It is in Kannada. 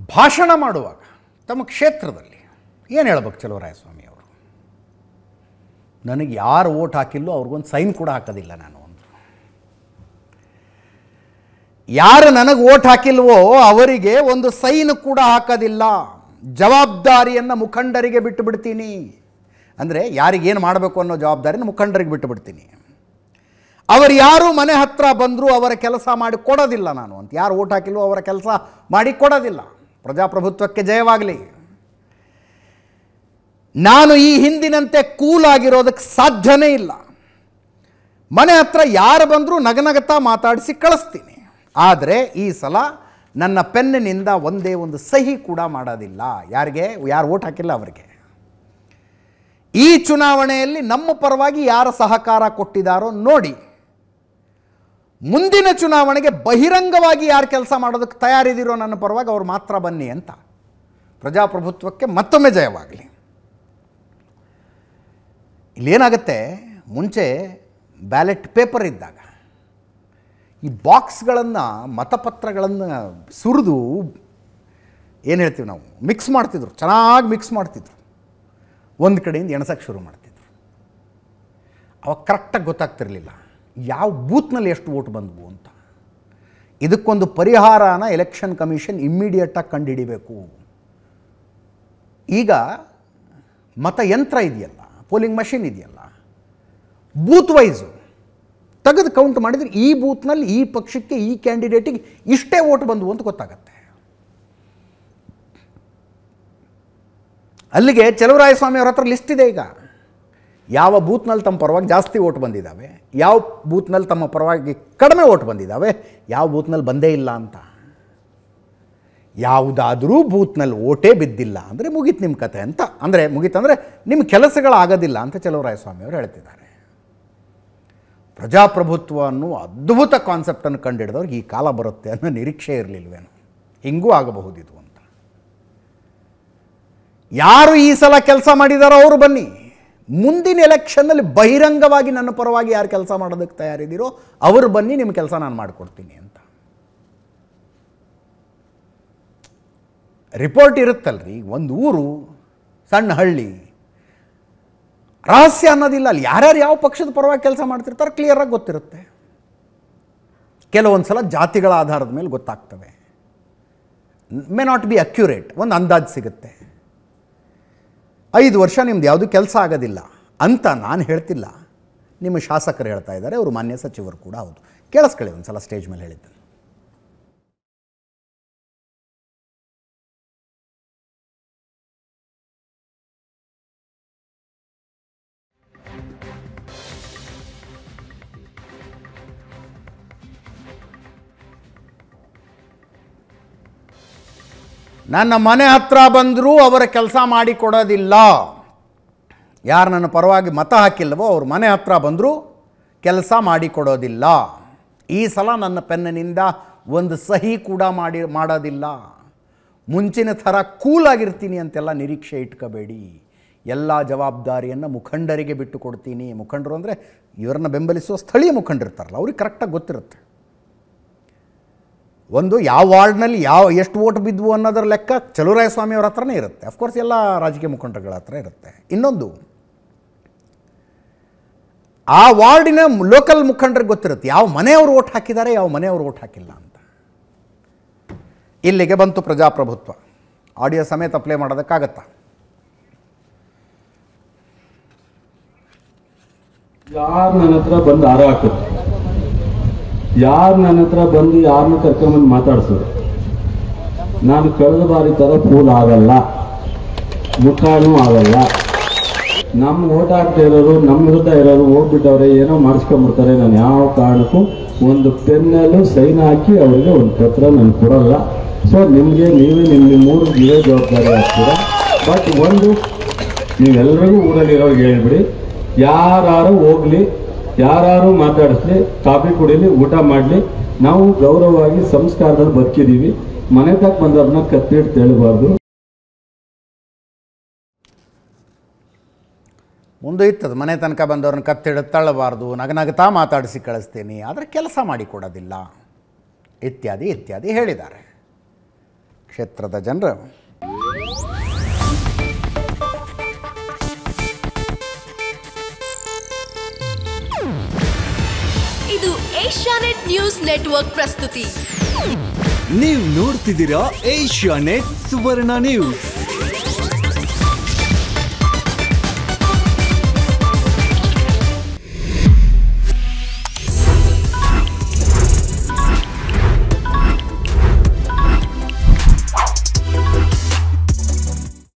ಭಾಷಣ ಮಾಡುವಾಗ ತಮ್ಮ ಕ್ಷೇತ್ರದಲ್ಲಿ ಏನು ಹೇಳ್ಬೇಕು ಚಲುವರಾಯಸ್ವಾಮಿ ಅವರು ನನಗೆ ಯಾರು ಓಟ್ ಹಾಕಿಲ್ಲೋ ಅವ್ರಿಗೊಂದು ಸೈನ್ ಕೂಡ ಹಾಕೋದಿಲ್ಲ ನಾನು ಒಂದು ಯಾರು ನನಗೆ ಓಟ್ ಹಾಕಿಲ್ವೋ ಅವರಿಗೆ ಒಂದು ಸೈನ್ ಕೂಡ ಹಾಕೋದಿಲ್ಲ ಜವಾಬ್ದಾರಿಯನ್ನು ಮುಖಂಡರಿಗೆ ಬಿಟ್ಟು ಬಿಡ್ತೀನಿ ಅಂದರೆ ಯಾರಿಗೇನು ಮಾಡಬೇಕು ಅನ್ನೋ ಜವಾಬ್ದಾರಿನ ಮುಖಂಡರಿಗೆ ಬಿಟ್ಟು ಬಿಡ್ತೀನಿ ಅವರು ಯಾರು ಮನೆ ಹತ್ರ ಬಂದರೂ ಅವರ ಕೆಲಸ ಮಾಡಿ ಕೊಡೋದಿಲ್ಲ ನಾನು ಅಂತ ಯಾರು ಓಟ್ ಹಾಕಿಲ್ವೋ ಅವರ ಕೆಲಸ ಮಾಡಿ ಕೊಡೋದಿಲ್ಲ ಪ್ರಜಾಪ್ರಭುತ್ವಕ್ಕೆ ಜಯವಾಗಲಿ ನಾನು ಈ ಹಿಂದಿನಂತೆ ಕೂಲ್ ಆಗಿರೋದಕ್ಕೆ ಸಾಧ್ಯನೇ ಇಲ್ಲ ಮನೆ ಹತ್ರ ಯಾರು ಬಂದರೂ ನಗನಗತಾ ಮಾತಾಡಿಸಿ ಕಳಿಸ್ತೀನಿ ಆದರೆ ಈ ಸಲ ನನ್ನ ಪೆನ್ನಿನಿಂದ ಒಂದೇ ಒಂದು ಸಹಿ ಕೂಡ ಮಾಡೋದಿಲ್ಲ ಯಾರಿಗೆ ಯಾರು ಓಟ್ ಹಾಕಿಲ್ಲ ಅವರಿಗೆ ಈ ಚುನಾವಣೆಯಲ್ಲಿ ನಮ್ಮ ಪರವಾಗಿ ಯಾರ ಸಹಕಾರ ಕೊಟ್ಟಿದ್ದಾರೋ ನೋಡಿ ಮುಂದಿನ ಚುನಾವಣೆಗೆ ಬಹಿರಂಗವಾಗಿ ಯಾರು ಕೆಲಸ ಮಾಡೋದಕ್ಕೆ ತಯಾರಿದ್ದೀರೋ ನನ್ನ ಪರವಾಗಿ ಅವ್ರು ಮಾತ್ರ ಬನ್ನಿ ಅಂತ ಪ್ರಜಾಪ್ರಭುತ್ವಕ್ಕೆ ಮತ್ತೊಮ್ಮೆ ಜಯವಾಗಲಿ ಇಲ್ಲೇನಾಗುತ್ತೆ ಮುಂಚೆ ಬ್ಯಾಲೆಟ್ ಪೇಪರ್ ಇದ್ದಾಗ ಈ ಬಾಕ್ಸ್ಗಳನ್ನು ಮತಪತ್ರಗಳನ್ನು ಸುರಿದು ಏನು ಹೇಳ್ತೀವಿ ನಾವು ಮಿಕ್ಸ್ ಮಾಡ್ತಿದ್ರು ಚೆನ್ನಾಗಿ ಮಿಕ್ಸ್ ಮಾಡ್ತಿದ್ರು ಒಂದು ಕಡೆಯಿಂದ ಎಣಸಕ್ಕೆ ಶುರು ಮಾಡ್ತಿದ್ರು ಅವಾಗ ಕರೆಕ್ಟಾಗಿ ಗೊತ್ತಾಗ್ತಿರಲಿಲ್ಲ ಯಾವ ಬೂತ್ನಲ್ಲಿ ಎಷ್ಟು ಓಟ್ ಬಂದವು ಅಂತ ಇದಕ್ಕೊಂದು ಪರಿಹಾರನ ಎಲೆಕ್ಷನ್ ಕಮಿಷನ್ ಇಮ್ಮಿಡಿಯೇಟಾಗಿ ಕಂಡುಹಿಡಿಬೇಕು ಈಗ ಮತಯಂತ್ರ ಇದೆಯಲ್ಲ ಪೋಲಿಂಗ್ ಮಷಿನ್ ಇದೆಯಲ್ಲ ಬೂತ್ ವೈಸು ತೆಗೆದು ಕೌಂಟ್ ಮಾಡಿದರೆ ಈ ಬೂತ್ನಲ್ಲಿ ಈ ಪಕ್ಷಕ್ಕೆ ಈ ಕ್ಯಾಂಡಿಡೇಟಿಗೆ ಇಷ್ಟೇ ಓಟ್ ಬಂದವು ಅಂತ ಗೊತ್ತಾಗತ್ತೆ ಅಲ್ಲಿಗೆ ಚಲುವರಾಯಸ್ವಾಮಿ ಅವ್ರ ಹತ್ರ ಲಿಸ್ಟ್ ಇದೆ ಈಗ ಯಾವ ಬೂತ್ನಲ್ಲಿ ತಮ್ಮ ಪರವಾಗಿ ಜಾಸ್ತಿ ಓಟ್ ಬಂದಿದ್ದಾವೆ ಯಾವ ಬೂತ್ನಲ್ಲಿ ತಮ್ಮ ಪರವಾಗಿ ಕಡಿಮೆ ಓಟ್ ಬಂದಿದ್ದಾವೆ ಯಾವ ಬೂತ್ನಲ್ಲಿ ಬಂದೇ ಇಲ್ಲ ಅಂತ ಯಾವುದಾದರೂ ಬೂತ್ನಲ್ಲಿ ಓಟೇ ಬಿದ್ದಿಲ್ಲ ಅಂದರೆ ಮುಗೀತು ನಿಮ್ಮ ಕತೆ ಅಂತ ಅಂದರೆ ಮುಗೀತಂದರೆ ನಿಮ್ಮ ಕೆಲಸಗಳಾಗೋದಿಲ್ಲ ಅಂತ ಚಲುವರಾಯಸ್ವಾಮಿ ಅವರು ಹೇಳ್ತಿದ್ದಾರೆ ಪ್ರಜಾಪ್ರಭುತ್ವ ಅನ್ನೋ ಅದ್ಭುತ ಕಾನ್ಸೆಪ್ಟನ್ನು ಕಂಡುಹಿಡಿದವ್ರಿಗೆ ಈ ಕಾಲ ಬರುತ್ತೆ ಅನ್ನೋ ನಿರೀಕ್ಷೆ ಇರಲಿಲ್ವೇನೋ ಹಿಂಗೂ ಆಗಬಹುದಿದು ಅಂತ ಯಾರು ಈ ಸಲ ಕೆಲಸ ಮಾಡಿದಾರೋ ಅವರು ಬನ್ನಿ ಮುಂದಿನ ಎಲೆಕ್ಷನ್ನಲ್ಲಿ ಬಹಿರಂಗವಾಗಿ ನನ್ನ ಪರವಾಗಿ ಯಾರು ಕೆಲಸ ಮಾಡೋದಕ್ಕೆ ತಯಾರಿದ್ದೀರೋ ಅವರು ಬನ್ನಿ ನಿಮ್ಮ ಕೆಲಸ ನಾನು ಮಾಡಿಕೊಡ್ತೀನಿ ಅಂತ ರಿಪೋರ್ಟ್ ಇರುತ್ತಲ್ರಿ ಒಂದು ಊರು ಸಣ್ಣ ಹಳ್ಳಿ ರಹಸ್ಯ ಅನ್ನೋದಿಲ್ಲ ಅಲ್ಲಿ ಯಾರ್ಯಾರು ಯಾವ ಪಕ್ಷದ ಪರವಾಗಿ ಕೆಲಸ ಮಾಡ್ತಿರ್ತಾರೆ ಕ್ಲಿಯರಾಗಿ ಗೊತ್ತಿರುತ್ತೆ ಕೆಲವೊಂದು ಸಲ ಜಾತಿಗಳ ಆಧಾರದ ಮೇಲೆ ಗೊತ್ತಾಗ್ತವೆ ಮೇ ನಾಟ್ ಬಿ ಅಕ್ಯುರೇಟ್ ಒಂದು ಅಂದಾಜು ಸಿಗುತ್ತೆ ಐದು ವರ್ಷ ನಿಮ್ದು ಯಾವುದು ಕೆಲಸ ಆಗೋದಿಲ್ಲ ಅಂತ ನಾನು ಹೇಳ್ತಿಲ್ಲ ನಿಮ್ಮ ಶಾಸಕರು ಹೇಳ್ತಾ ಇದ್ದಾರೆ ಅವರು ಮಾನ್ಯ ಸಚಿವರು ಕೂಡ ಹೌದು ಕೇಳಿಸ್ಕೊಳ್ಳಿ ಒಂದು ಸಲ ಸ್ಟೇಜ್ ಮೇಲೆ ಹೇಳಿದ್ದನ್ನು ನನ್ನ ಮನೆ ಹತ್ರ ಬಂದರೂ ಅವರ ಕೆಲಸ ಮಾಡಿಕೊಡೋದಿಲ್ಲ ಯಾರು ನನ್ನ ಪರವಾಗಿ ಮತ ಹಾಕಿಲ್ಲವೋ ಅವ್ರ ಮನೆ ಹತ್ರ ಬಂದರೂ ಕೆಲಸ ಮಾಡಿಕೊಡೋದಿಲ್ಲ ಈ ಸಲ ನನ್ನ ಪೆನ್ನಿನಿಂದ ಒಂದು ಸಹಿ ಕೂಡ ಮಾಡಿ ಮಾಡೋದಿಲ್ಲ ಮುಂಚಿನ ಥರ ಕೂಲಾಗಿರ್ತೀನಿ ಅಂತೆಲ್ಲ ನಿರೀಕ್ಷೆ ಇಟ್ಕೋಬೇಡಿ ಎಲ್ಲ ಜವಾಬ್ದಾರಿಯನ್ನು ಮುಖಂಡರಿಗೆ ಬಿಟ್ಟು ಕೊಡ್ತೀನಿ ಮುಖಂಡರು ಅಂದರೆ ಇವರನ್ನ ಬೆಂಬಲಿಸುವ ಸ್ಥಳೀಯ ಮುಖಂಡರಿರ್ತಾರಲ್ಲ ಅವ್ರಿಗೆ ಕರೆಕ್ಟಾಗಿ ಗೊತ್ತಿರುತ್ತೆ ಒಂದು ಯಾವ ವಾರ್ಡ್ನಲ್ಲಿ ಯಾವ ಎಷ್ಟು ಓಟ್ ಬಿದ್ವು ಅನ್ನೋದರ ಲೆಕ್ಕ ಚಲುವರಾಯಸ್ವಾಮಿ ಅವ್ರ ಹತ್ರನೇ ಇರುತ್ತೆ ಅಫ್ಕೋರ್ಸ್ ಎಲ್ಲ ರಾಜಕೀಯ ಮುಖಂಡರುಗಳ ಹತ್ರ ಇರುತ್ತೆ ಇನ್ನೊಂದು ಆ ವಾರ್ಡಿನ ಲೋಕಲ್ ಮುಖಂಡರಿಗೆ ಗೊತ್ತಿರುತ್ತೆ ಯಾವ ಮನೆಯವರು ಓಟ್ ಹಾಕಿದ್ದಾರೆ ಯಾವ ಮನೆಯವರು ಓಟ್ ಹಾಕಿಲ್ಲ ಅಂತ ಇಲ್ಲಿಗೆ ಬಂತು ಪ್ರಜಾಪ್ರಭುತ್ವ ಆಡಿಯೋ ಸಮೇತ ಪ್ಲೇ ಮಾಡೋದಕ್ಕಾಗತ್ತಾ ಯಾರು ನನ್ನ ಹತ್ರ ಬಂದು ಹಾರ ಹಾಕೋದು ಯಾರು ನನ್ನ ಹತ್ರ ಬಂದು ಯಾರನ್ನ ಕರ್ಕೊಂಬಂದು ಮಾತಾಡ್ಸೋದು ನಾನು ಕಳೆದ ಬಾರಿ ತರ ಫೂಲ್ ಆಗಲ್ಲ ಮುಖಾನು ಆಗಲ್ಲ ನಮ್ಮ ಓಟ್ ಹಾಕ್ತಾ ಇರೋರು ನಮ್ಮ ವಿರುದ್ಧ ಇರೋರು ಹೋಗ್ಬಿಟ್ಟವ್ರೆ ಏನೋ ಮಾಡಿಸ್ಕೊಂಡ್ಬಿಡ್ತಾರೆ ನಾನು ಯಾವ ಕಾರಣಕ್ಕೂ ಒಂದು ಪೆನ್ನಲ್ಲೂ ಸೈನ್ ಹಾಕಿ ಅವರಿಗೆ ಒಂದು ಪತ್ರ ನಾನು ಕೊಡಲ್ಲ ಸೊ ನಿಮಗೆ ನೀವೇ ನಿಮ್ಮ ನಿಮ್ಮ ಊರಿಗೆ ನೀವೇ ಜವಾಬ್ದಾರಿ ಆಗ್ತೀರಾ ಬಟ್ ಒಂದು ನೀವೆಲ್ಲರಿಗೂ ಊರಲ್ಲಿರೋರಿಗೆ ಹೇಳ್ಬಿಡಿ ಯಾರು ಹೋಗ್ಲಿ ಯಾರು ಮಾತಾಡಿಸ್ಲಿ ಕಾಫಿ ಕುಡೀಲಿ ಊಟ ಮಾಡಲಿ ನಾವು ಗೌರವವಾಗಿ ಸಂಸ್ಕಾರದಲ್ಲಿ ಬದುಕಿದೀವಿ ಮನೆ ತಕ್ಕ ಬಂದವ್ರನ್ನ ಕತ್ತಿಟ್ಟು ತೇಳಬಾರ್ದು ಮುಂದೆ ಇತ್ತದು ಮನೆ ತನಕ ಬಂದವ್ರನ್ನ ಕತ್ತಿಡ ತಳ್ಳಬಾರ್ದು ನಗನಗತಾ ಮಾತಾಡಿಸಿ ಕಳಿಸ್ತೀನಿ ಆದರೆ ಕೆಲಸ ಮಾಡಿಕೊಡೋದಿಲ್ಲ ಇತ್ಯಾದಿ ಇತ್ಯಾದಿ ಹೇಳಿದ್ದಾರೆ ಕ್ಷೇತ್ರದ ಜನರು ಇದು ಏಷ್ಯಾನೆಟ್ ನ್ಯೂಸ್ ನೆಟ್ವರ್ಕ್ ಪ್ರಸ್ತುತಿ ನೀವು ನೋಡ್ತಿದ್ದೀರಾ ಏಷ್ಯಾ ನೆಟ್ ಸುವರ್ಣ ನ್ಯೂಸ್